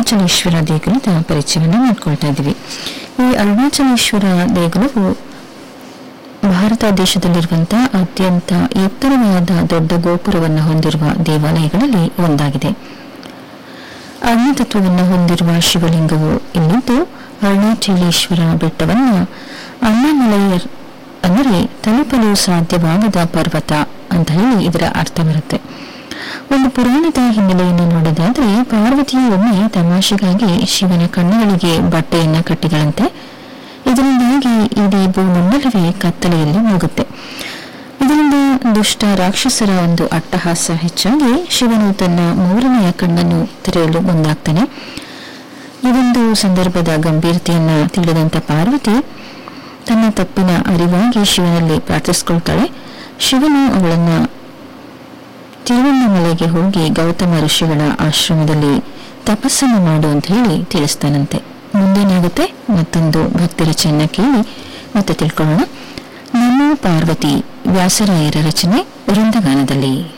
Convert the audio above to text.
ಅರುಣಾಚಲೇಶ್ವರ ದೇಗುಲದ ಪರಿಚಯವನ್ನು ಮಾಡಿಕೊಳ್ತಾ ಇದ್ದೀವಿ ಈ ಅರುಣಾಚಲೇಶ್ವರ ದೇಗುಲವು ಭಾರತ ದೇಶದಲ್ಲಿರುವಂತಹ ಅತ್ಯಂತ ಎತ್ತರವಾದ ದೊಡ್ಡ ಗೋಪುರವನ್ನು ಹೊಂದಿರುವ ದೇವಾಲಯಗಳಲ್ಲಿ ಒಂದಾಗಿದೆ ಅಗ್ನಿತತ್ವವನ್ನು ಹೊಂದಿರುವ ಶಿವಲಿಂಗವು ಇಲ್ಲಿದ್ದು ಅರುಣಾಚಲೇಶ್ವರ ಬೆಟ್ಟವನ್ನು ಅಣ್ಣಾಮಲೈಯರ್ ಅಂದರೆ ತಲುಪಲು ಸಾಧ್ಯವಾಗದ ಪರ್ವತ ಅಂತ ಹೇಳಿ ಇದರ ಅರ್ಥ ಬರುತ್ತೆ ಒಂದು ಪುರಾಣದ ಹಿನ್ನೆಲೆಯನ್ನು ನೋಡೋದಾದ್ರೆ ಪಾರ್ವತಿಯು ಒಮ್ಮೆ ತಮಾಷೆಗಾಗಿ ಶಿವನ ಕಣ್ಣುಗಳಿಗೆ ಬಟ್ಟೆಯನ್ನ ಕಟ್ಟಿಗಳಂತೆ ಇದರಿಂದಾಗಿ ಇಡೀ ಭೂಮಂಡಲವೇ ಕತ್ತಲೆಯಲ್ಲಿ ಹೋಗುತ್ತೆ ಇದರಿಂದ ದುಷ್ಟ ರಾಕ್ಷಸರ ಒಂದು ಅಟ್ಟಹಾಸ ಹೆಚ್ಚಾಗಿ ಶಿವನು ತನ್ನ ಮೂರನೆಯ ಕಣ್ಣನ್ನು ತೆರೆಯಲು ಮುಂದಾಗ್ತಾನೆ ಈ ಒಂದು ಸಂದರ್ಭದ ಗಂಭೀರತೆಯನ್ನ ತಿಳಿದಂತ ಪಾರ್ವತಿ ತನ್ನ ತಪ್ಪಿನ ಅರಿವಾಗಿ ಶಿವನಲ್ಲಿ ಪ್ರಾರ್ಥಿಸಿಕೊಳ್ತಾಳೆ ಶಿವನು ಅವಳನ್ನ ತಿರುವಣ್ಣಮಲೆಗೆ ಹೋಗಿ ಗೌತಮ ಋಷಿಗಳ ಆಶ್ರಮದಲ್ಲಿ ತಪಸ್ಸನ್ನು ಮಾಡು ಅಂತ ಹೇಳಿ ತಿಳಿಸ್ತಾನಂತೆ ಮುಂದೇನಾಗುತ್ತೆ ಮತ್ತೊಂದು ಭಕ್ತಿ ರಚನೆಯನ್ನ ಕೇಳಿ ಮತ್ತೆ ತಿಳ್ಕೊಳ್ಳೋಣ ನಮೋ ಪಾರ್ವತಿ ವ್ಯಾಸರಾಯರ ರಚನೆ ವೃಂದಗಾನದಲ್ಲಿ